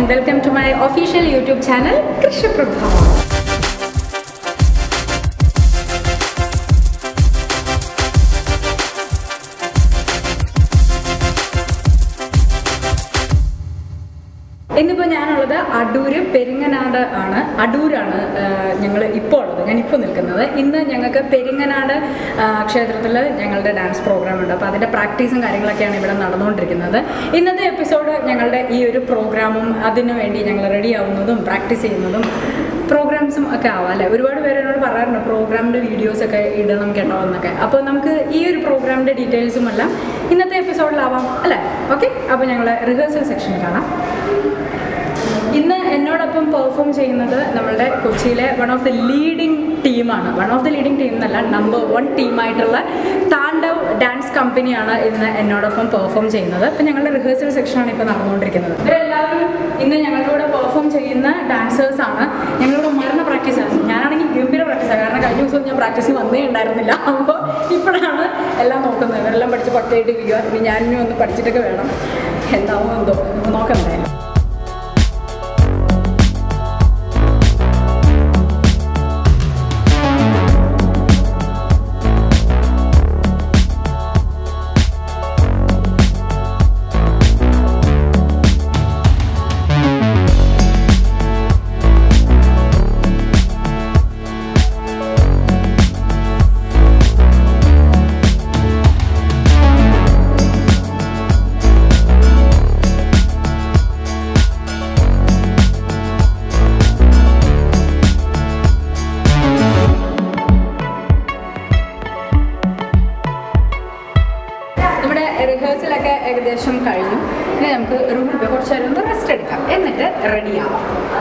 and welcome to my official YouTube channel, Krisha Prabha. ഇന്നിപ്പോൾ ഞാനുള്ളത് അടൂര് പെരിങ്ങനാട് ആണ് അടൂരാണ് ഞങ്ങൾ ഇപ്പോൾ ഉള്ളത് ഞാൻ ഇപ്പോൾ നിൽക്കുന്നത് ഇന്ന് ഞങ്ങൾക്ക് പെരിങ്ങനാട് ക്ഷേത്രത്തിൽ ഞങ്ങളുടെ ഡാൻസ് പ്രോഗ്രാം ഉണ്ട് അപ്പോൾ അതിൻ്റെ പ്രാക്ടീസും കാര്യങ്ങളൊക്കെയാണ് ഇവിടെ നടന്നുകൊണ്ടിരിക്കുന്നത് ഇന്നത്തെ എപ്പിസോഡ് ഞങ്ങളുടെ ഈ ഒരു പ്രോഗ്രാമും അതിനു വേണ്ടി ഞങ്ങൾ റെഡി ആവുന്നതും പ്രാക്ടീസ് ചെയ്യുന്നതും പ്രോഗ്രാംസും ഒക്കെ ആവാം അല്ലേ ഒരുപാട് പേര് എന്നോട് പറയാറുണ്ട് പ്രോഗ്രാമിൻ്റെ വീഡിയോസ് ഒക്കെ ഇടണം കേട്ടോ എന്നൊക്കെ അപ്പോൾ നമുക്ക് ഈ ഒരു പ്രോഗ്രാമിൻ്റെ ഡീറ്റെയിൽസും എല്ലാം ഇന്നത്തെ എപ്പിസോഡിലാവാം അല്ലേ ഓക്കെ അപ്പോൾ ഞങ്ങൾ റിഹേഴ്സൽ സെക്ഷൻ കാണാം ഇന്ന് എന്നോടൊപ്പം പെർഫോം ചെയ്യുന്നത് നമ്മളുടെ കൊച്ചിയിലെ വൺ ഓഫ് ദി ലീഡിംഗ് ടീമാണ് one of the leading team എന്നല്ല നമ്പർ വൺ ടീമായിട്ടുള്ള താണ്ഡവ് ഡാൻസ് കമ്പനിയാണ് ഇന്ന് എന്നോടൊപ്പം പെർഫോം ചെയ്യുന്നത് അപ്പം ഞങ്ങളുടെ റിഹേഴ്സൽ സെക്ഷനാണ് ഇപ്പോൾ നടന്നുകൊണ്ടിരിക്കുന്നത് ഇവരെല്ലാവരും ഇന്ന് ഞങ്ങളുടെ കൂടെ പെർഫോം ചെയ്യുന്ന ഡാൻസേഴ്സ് ആണ് ഞങ്ങളുടെ മരണ പ്രാക്ടീസാണ് ഞാനാണെങ്കിൽ ഗംഭീര പ്രാക്ടീസാണ് കാരണം കഴിഞ്ഞ ദിവസം ഞാൻ പ്രാക്ടീസിന് വന്നേ ഉണ്ടായിരുന്നില്ല അപ്പോൾ ഇപ്പോഴാണ് എല്ലാം നോക്കുന്നത് ഇവരെല്ലാം പഠിച്ച് പട്ടയായിട്ട് ഇരിക്കുക ഇനി ഞാനിനി ഒന്ന് പഠിച്ചിട്ടൊക്കെ വേണം എന്താവും എന്തോ നമുക്ക് നോക്കാം എന്തായാലും നമ്മുടെ റിഹേഴ്സലൊക്കെ ഏകദേശം കഴിഞ്ഞു ഇനി നമുക്ക് റൂമിൽ പോയി കുറച്ച് നേരം ഒന്ന് റെസ്റ്റ് എടുക്കാം എന്നിട്ട് റെഡി ആവാം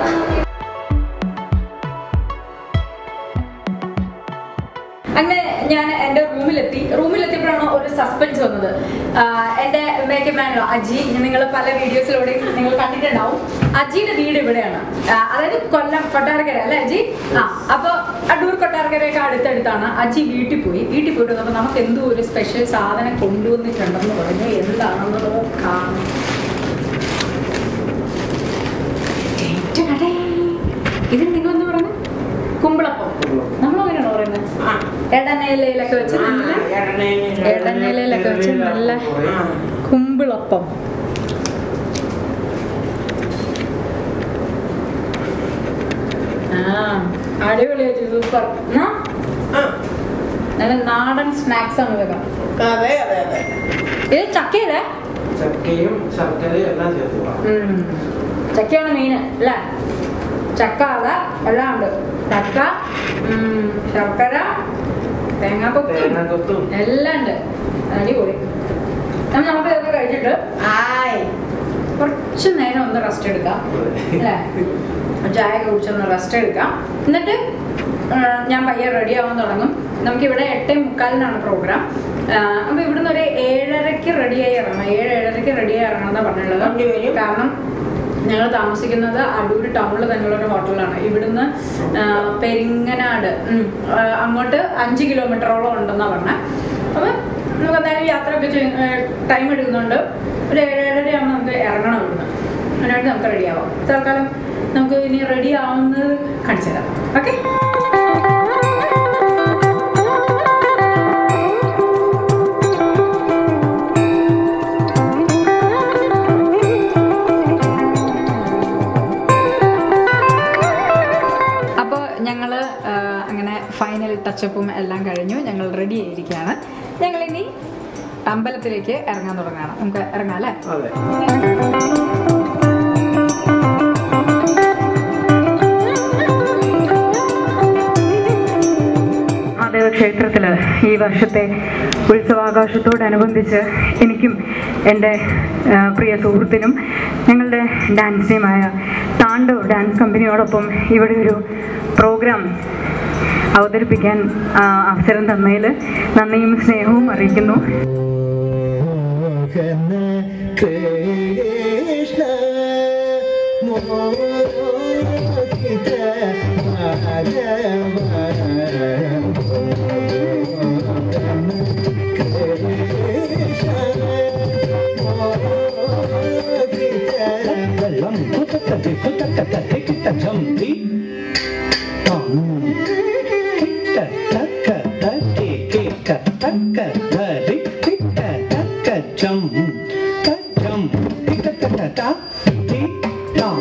അങ്ങനെ ഞാൻ എൻ്റെ റൂമിലെത്തി റൂമിലെത്തിയപ്പോഴാണ് ഒരു സസ്പെൻസ് വന്നത് ആഹ് എൻ്റെ മേക്കപ്പ് മാനോ അജി നിങ്ങൾ പല വീഡിയോസിലൂടെയും നിങ്ങൾ കണ്ടിട്ടുണ്ടാവും അജിയുടെ വീട് ഇവിടെയാണ് ആഹ് അതായത് കൊല്ലം കൊട്ടാരക്കര അല്ലേ അജി ആ അപ്പോൾ അടൂർ കൊട്ടാരക്കരയൊക്കെ അടുത്തടുത്താണ് അജി വീട്ടിൽ പോയി വീട്ടിൽ പോയിട്ട് വന്നപ്പോൾ നമുക്ക് എന്തോ ഒരു സ്പെഷ്യൽ സാധനം കൊണ്ടുവന്നിട്ടുണ്ടെന്ന് പറഞ്ഞു എന്താണെന്ന് നോക്കാം ടേ, ഇതിന് നിങ്ങളെന്താ പറയുന്നത് കുമ്പിളപ്പം നമ്മളങ്ങനെയാണോ പറയുന്നത് എടനയിലയിലൊക്കെ വെച്ച് നല്ല എടനയിലയിലൊക്കെ വെച്ച് നല്ല കുമ്പിളപ്പം ആ അടിപൊളിയായിട്ട് സൂപ്പർ നല്ല നാടൻ സ്നാക്സ് ആണ് ഇതൊക്കെ അതെ അതെ അതെ ഇത് ചക്കയല്ലേ ചക്കയും ശർക്കരയും എല്ലാം ചേർത്തുക ഉം. ചക്കയാണ് മെയിൻ അല്ലേ ചക്ക അത എല്ലാം ഉണ്ട് ചക്ക ഉം, ശർക്കര തേങ്ങാപ്പൊത്തും തേങ്ങാക്കൊത്തും എല്ലാം ഉണ്ട് അടിപൊളി എന്നാൽ നമുക്ക് ഇതൊക്കെ കഴിച്ചിട്ട് ആയ് കുറച്ച് നേരം ഒന്ന് റെസ്റ്റ് എടുക്കാം അല്ലേ ചായ കുടിച്ചൊന്ന് റെസ്റ്റ് എടുക്കാം എന്നിട്ട് ആ, ഞാൻ പയ്യെ റെഡി ആവാൻ തുടങ്ങും നമുക്കിവിടെ എട്ടേ മുക്കാലിനാണ് പ്രോഗ്രാം അപ്പോൾ ഇവിടുന്ന് ഒരു ഏഴരയ്ക്ക് റെഡിയായി ഇറങ്ങണം ഏഴ് ഏഴരയ്ക്ക് റെഡിയായി ഇറങ്ങണം എന്നാണ് വണ്ടി പറഞ്ഞുള്ളത് വരും. കാരണം ഞങ്ങൾ താമസിക്കുന്നത് അടൂർ ടൗണിൽ തന്നെയുള്ള ഒരു ഹോട്ടലാണ് ഇവിടുന്ന് ആ, പെരിങ്ങനാട് ഉം, ആ, അങ്ങോട്ട് അഞ്ച് കിലോമീറ്ററോളം ഉണ്ടെന്നാണ് പറഞ്ഞത് അപ്പം നമുക്ക് എന്തായാലും യാത്രയൊക്കെ ടൈം എടുക്കുന്നുണ്ട് ഒരു ഏഴേഴര ആകുമ്പോൾ നമുക്ക് ഇറങ്ങണം ഇവിടുന്ന് അതിനായിട്ട് നമുക്ക് റെഡി ആവാം തൽക്കാലം നമുക്ക് ഇനി റെഡി ആവുന്നത് കാണിച്ചു തരാം ഓക്കെ അപ്പോൾ ഞങ്ങൾ അങ്ങനെ ഫൈനൽ ടച്ചപ്പും എല്ലാം കഴിഞ്ഞു ഞങ്ങൾ റെഡി ആയിരിക്കുകയാണ് ഞങ്ങളിനി അമ്പലത്തിലേക്ക് ഇറങ്ങാൻ തുടങ്ങുകയാണ് നമുക്ക് ഇറങ്ങാം അല്ലേ അതെ മഹാദേവ ക്ഷേത്രത്തിൽ ഈ വർഷത്തെ ഉത്സവാഘോഷത്തോടനുബന്ധിച്ച് എനിക്കും എൻ്റെ ആ, പ്രിയ സുഹൃത്തിനും ഞങ്ങളുടെ ഡാൻസ് ടീമായ താണ്ഡവ് ഡാൻസ് കമ്പനിയോടൊപ്പം ഇവിടെ ഒരു പ്രോഗ്രാം അവതരിപ്പിക്കാൻ ആ, അവസരം തന്നതിൽ നന്ദിയും സ്നേഹവും അറിയിക്കുന്നു മോഹന കൃഷ്ണ മോഹിത മാധവ കൃഷ്ണ മോഹിത വെള്ളം ധിക്കു തക്ക തക്ക ഠം ധി താം കിട്ട തക്ക തക്കി കിട്ട തക്ക ധരി കിട്ട തക്ക ഛം തച്ചം കിട്ട തക്ക ത ധി താം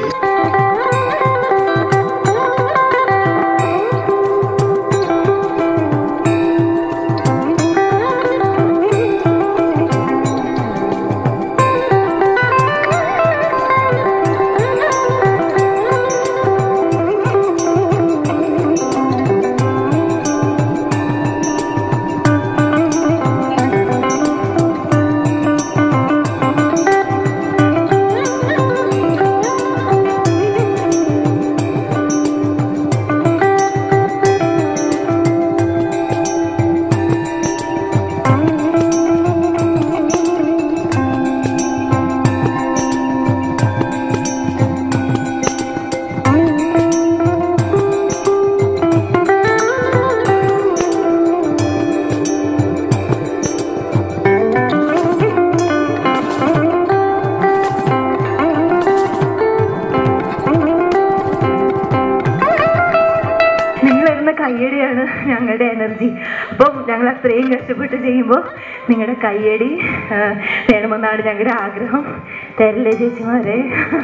നിങ്ങൾ വരുന്ന കയ്യടിയാണ് ഞങ്ങളുടെ എനർജി അപ്പം ഞങ്ങൾ അത്രയും കഷ്ടപ്പെട്ട് ചെയ്യുമ്പോൾ നിങ്ങളുടെ കയ്യടി ആ, വേണമെന്നാണ് ഞങ്ങളുടെ ആഗ്രഹം തരില്ലേ ചേച്ചിമാരെ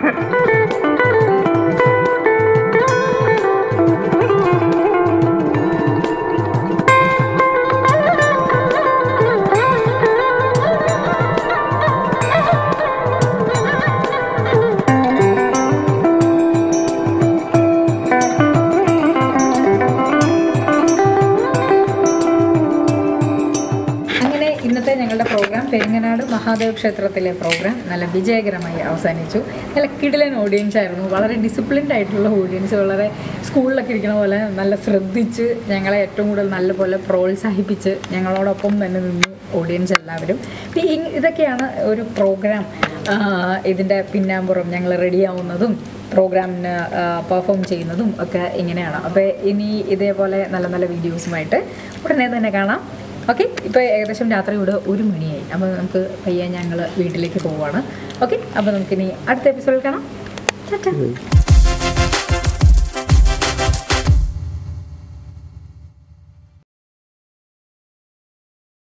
അങ്ങനെ ഇന്നത്തെ ഞങ്ങളുടെ പ്രോഗ്രാം പെരിങ്ങനാട് മഹാദേവ ക്ഷേത്രത്തിലെ പ്രോഗ്രാം നല്ല വിജയകരമായി അവസാനിച്ചു നല്ല കിടിലൻ ഓഡിയൻസ് ആയിരുന്നു വളരെ ഡിസിപ്ലിൻഡ് ആയിട്ടുള്ള ഓഡിയൻസ് വളരെ സ്കൂളിലൊക്കെ ഇരിക്കുന്ന പോലെ നല്ല ശ്രദ്ധിച്ച് ഞങ്ങളെ ഏറ്റവും കൂടുതൽ നല്ലപോലെ പ്രോത്സാഹിപ്പിച്ച് ഞങ്ങളോടൊപ്പം തന്നെ നിന്നു ഓഡിയൻസ് എല്ലാവരും ഇപ്പം ഈ- ഇതൊക്കെയാണ് ഒരു പ്രോഗ്രാം ഇതിൻ്റെ പിന്നാമ്പുറം ഞങ്ങൾ റെഡിയാവുന്നതും പ്രോഗ്രാമിന് പെർഫോം ചെയ്യുന്നതും ഒക്കെ ഇങ്ങനെയാണ് അപ്പോൾ ഇനി ഇതേപോലെ നല്ല നല്ല വീഡിയോസുമായിട്ട് ഉടനെ തന്നെ കാണാം ഓക്കെ ഇപ്പോൾ ഏകദേശം രാത്രി ഇവിടെ ഒരു മണിയായി അപ്പോൾ നമുക്ക് പയ്യെ ഞങ്ങൾ വീട്ടിലേക്ക് പോവുകയാണ് ഓക്കെ അപ്പോൾ നമുക്കിനി അടുത്ത എപ്പിസോഡിൽ കാണാം ടാറ്റാ